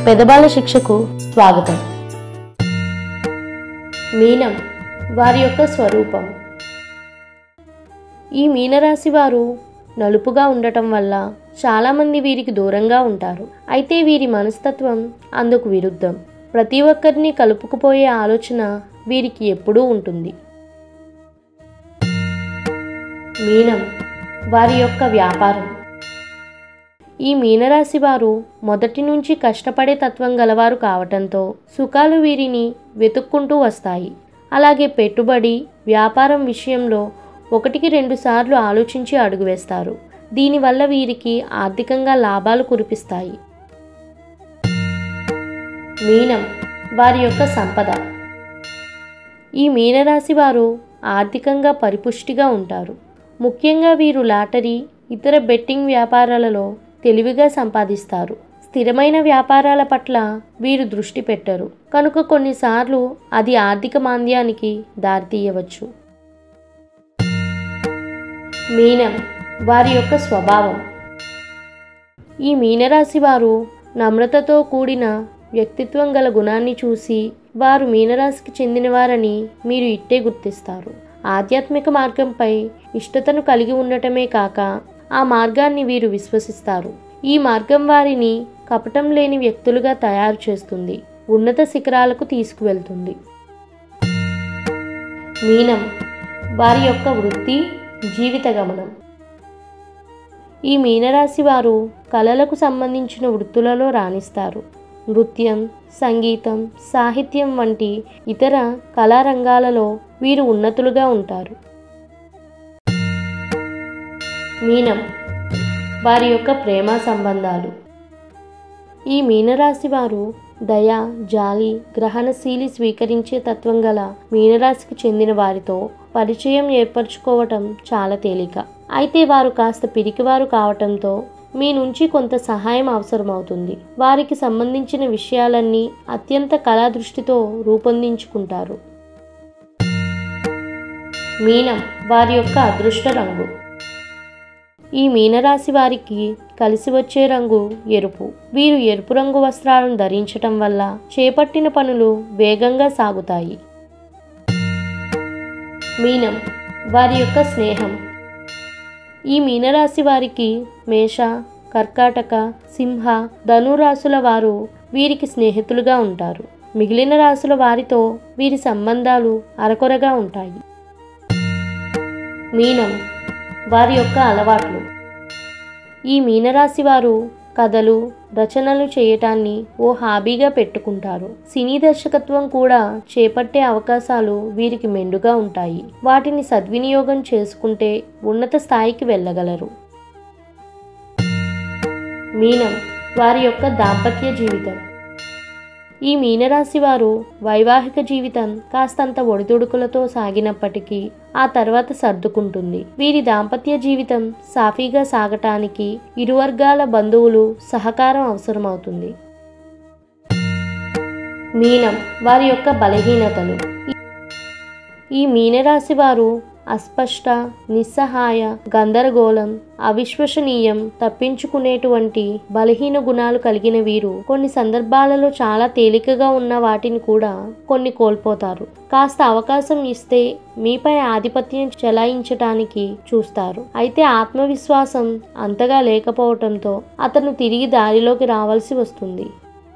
పెదబాల శిక్షకు స్వాగతం మీనం వారి యొక్క స్వరూపం ఈ మీనరాశి వారు నలుపుగా ఉండటం వల్ల చాలామంది వీరికి దూరంగా ఉంటారు అయితే వీరి మనస్తత్వం అందుకు విరుద్ధం ప్రతి ఒక్కరిని కలుపుకుపోయే ఆలోచన వీరికి ఎప్పుడూ ఉంటుంది మీనం వారి యొక్క వ్యాపారం ఈ మీనరాశి వారు మొదటి నుంచి కష్టపడే తత్వం గలవారు కావటంతో సుఖాలు వీరిని వెతుక్కుంటూ వస్తాయి అలాగే పెట్టుబడి వ్యాపారం విషయంలో ఒకటికి రెండు సార్లు ఆలోచించి అడుగు వేస్తారు దీనివల్ల వీరికి ఆర్థికంగా లాభాలు కురిపిస్తాయి మీనం వారి యొక్క సంపద ఈ మీనరాశి వారు ఆర్థికంగా పరిపుష్టిగా ఉంటారు ముఖ్యంగా వీరు లాటరీ ఇతర బెట్టింగ్ వ్యాపారాలలో తెలివిగా సంపాదిస్తారు స్థిరమైన వ్యాపారాల పట్ల వీరు దృష్టి పెట్టరు కనుక కొన్నిసార్లు అది ఆర్థిక మాంద్యానికి దారితీయవచ్చు మీనం వారి యొక్క స్వభావం ఈ మీనరాశి వారు నమ్రతతో కూడిన వ్యక్తిత్వం గల గుణాన్ని చూసి వారు మీనరాశికి చెందినవారని మీరు ఇట్టే గుర్తిస్తారు ఆధ్యాత్మిక మార్గంపై ఇష్టతను కలిగి ఉండటమే కాక ఆ మార్గాన్ని వీరు విశ్వసిస్తారు ఈ మార్గం వారిని కపటం లేని వ్యక్తులుగా తయారు చేస్తుంది ఉన్నత శిఖరాలకు తీసుకువెళ్తుంది మీనం వారి యొక్క వృత్తి జీవిత గమనం ఈ మీనరాశి వారు కళలకు సంబంధించిన వృత్తులలో రాణిస్తారు నృత్యం సంగీతం సాహిత్యం వంటి ఇతర కళారంగాలలో వీరు ఉన్నతులుగా ఉంటారు మీనం వారి యొక్క ప్రేమ సంబంధాలు ఈ మీనరాశి వారు దయ జాలి గ్రహణశీలి స్వీకరించే తత్వం గల మీనరాశికి చెందిన వారితో పరిచయం ఏర్పరచుకోవటం చాలా తేలిక అయితే వారు కాస్త పిరికివారు కావటంతో మీ నుంచి కొంత సహాయం అవసరమవుతుంది వారికి సంబంధించిన విషయాలన్నీ అత్యంత కళా దృష్టితో రూపొందించుకుంటారు మీనం వారి యొక్క అదృష్ట రంగు ఈ మీనరాశి వారికి కలిసి వచ్చే రంగు ఎరుపు వీరు ఎరుపు రంగు వస్త్రాలను ధరించటం వల్ల చేపట్టిన పనులు వేగంగా సాగుతాయి మీనం వారి యొక్క స్నేహం ఈ మీనరాశి వారికి మేష కర్కాటక సింహ ధనురాశుల వారు వీరికి స్నేహితులుగా ఉంటారు మిగిలిన రాశుల వారితో వీరి సంబంధాలు అరకొరగా ఉంటాయి మీనం వారి యొక్క అలవాట్లు ఈ మీనరాశి వారు కథలు రచనలు చేయటాన్ని ఓ హాబీగా పెట్టుకుంటారు సినీ దర్శకత్వం కూడా చేపట్టే అవకాశాలు వీరికి మెండుగా ఉంటాయి వాటిని సద్వినియోగం చేసుకుంటే ఉన్నత స్థాయికి వెళ్ళగలరు మీనం వారి యొక్క దాంపత్య జీవితం ఈ మీనరాశి వారు వైవాహిక జీవితం కాస్తంత ఒడిదుడుకులతో సాగినప్పటికీ ఆ తర్వాత సర్దుకుంటుంది వీరి దాంపత్య జీవితం సాఫీగా సాగటానికి ఇరు వర్గాల బంధువులు సహకారం అవసరమవుతుంది మీనం వారి యొక్క బలహీనతలు ఈ మీనరాశి వారు అస్పష్ట నిస్సహాయ గందరగోళం అవిశ్వసనీయం తప్పించుకునేటువంటి బలహీన గుణాలు కలిగిన వీరు కొన్ని సందర్భాలలో చాలా తేలికగా ఉన్న వాటిని కూడా కొన్ని కోల్పోతారు కాస్త అవకాశం ఇస్తే మీపై ఆధిపత్యం చెలాయించటానికి చూస్తారు అయితే ఆత్మవిశ్వాసం అంతగా లేకపోవటంతో అతను తిరిగి దారిలోకి రావాల్సి వస్తుంది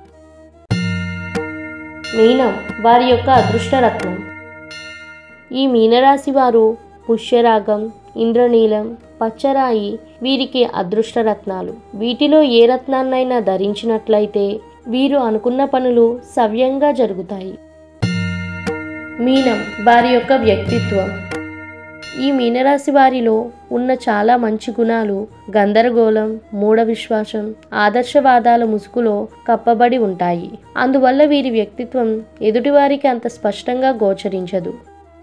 మీనం వారి యొక్క అదృష్టరత్నం ఈ మీనరాశి వారు పుష్యరాగం ఇంద్రనీలం పచ్చరాయి వీరికి అదృష్టరత్నాలు వీటిలో ఏ రత్నాన్నైనా ధరించినట్లయితే వీరు అనుకున్న పనులు సవ్యంగా జరుగుతాయి మీనం వారి యొక్క వ్యక్తిత్వం ఈ మీనరాశి వారిలో ఉన్న చాలా మంచి గుణాలు గందరగోళం మూఢ విశ్వాసం ఆదర్శవాదాల ముసుగులో కప్పబడి ఉంటాయి అందువల్ల వీరి వ్యక్తిత్వం ఎదుటివారికి అంత స్పష్టంగా గోచరించదు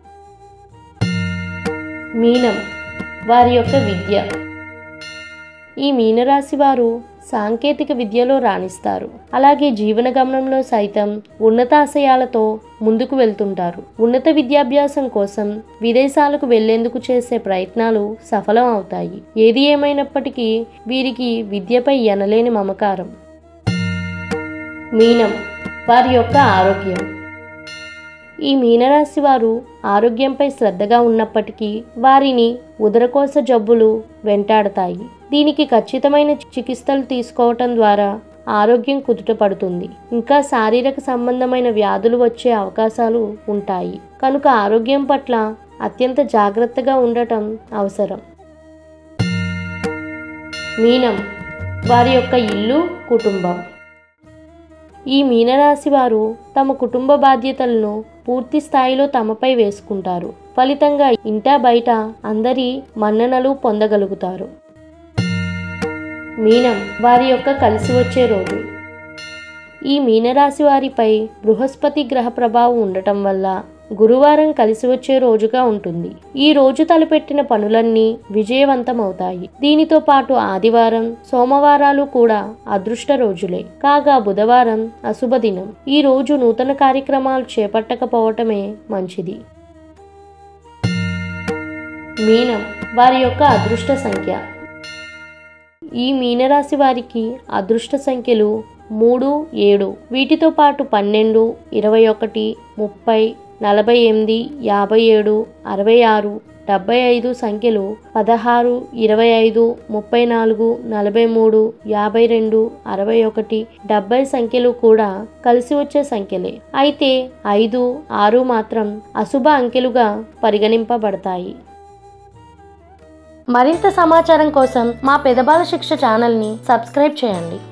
మీనం వారి యొక్క విద్య ఈ మీనరాశి వారు సాంకేతిక విద్యలో రాణిస్తారు అలాగే జీవన గమనంలో సైతం ఉన్నతాశయాలతో ముందుకు వెళ్తుంటారు ఉన్నత విద్యాభ్యాసం కోసం విదేశాలకు వెళ్లేందుకు చేసే ప్రయత్నాలు సఫలం అవుతాయి ఏది ఏమైనప్పటికీ వీరికి విద్యపై ఎనలేని మమకారం మీనం వారి యొక్క ఆరోగ్యం ఈ మీనరాశి వారు ఆరోగ్యంపై శ్రద్ధగా ఉన్నప్పటికీ వారిని ఉదరకోశ జబ్బులు వెంటాడతాయి దీనికి ఖచ్చితమైన చికిత్సలు తీసుకోవటం ద్వారా ఆరోగ్యం కుదుటపడుతుంది ఇంకా శారీరక సంబంధమైన వ్యాధులు వచ్చే అవకాశాలు ఉంటాయి కనుక ఆరోగ్యం పట్ల అత్యంత జాగ్రత్తగా ఉండటం అవసరం మీనం వారి యొక్క ఇల్లు కుటుంబం ఈ మీనరాశి వారు తమ కుటుంబ బాధ్యతలను పూర్తి స్థాయిలో తమపై వేసుకుంటారు ఫలితంగా ఇంటా బయట అందరి మన్ననలు పొందగలుగుతారు మీనం వారి యొక్క కలిసి వచ్చే రోజు ఈ మీనరాశి వారిపై బృహస్పతి గ్రహ ప్రభావం ఉండటం వల్ల గురువారం కలిసి వచ్చే రోజుగా ఉంటుంది ఈ రోజు తలపెట్టిన పనులన్నీ విజయవంతమవుతాయి దీనితో పాటు ఆదివారం సోమవారాలు కూడా అదృష్ట రోజులే కాగా బుధవారం అశుభ దినం ఈ రోజు నూతన కార్యక్రమాలు చేపట్టకపోవటమే మంచిది మీనం వారి యొక్క అదృష్ట సంఖ్య ఈ మీనరాశి వారికి అదృష్ట సంఖ్యలు మూడు ఏడు వీటితో పాటు పన్నెండు ఇరవై ఒకటి ముప్పై నలభై ఎనిమిది యాభై ఏడు అరవై ఆరు డెబ్బై ఐదు సంఖ్యలు పదహారు ఇరవై ఐదు ముప్పై నాలుగు నలభై మూడు యాభై రెండు అరవై ఒకటి డెబ్బై సంఖ్యలు కూడా కలిసి వచ్చే సంఖ్యలే అయితే ఐదు ఆరు మాత్రం అశుభ అంకెలుగా పరిగణింపబడతాయి మరింత సమాచారం కోసం మా పెదబాల శిక్ష ఛానల్ని సబ్స్క్రైబ్ చేయండి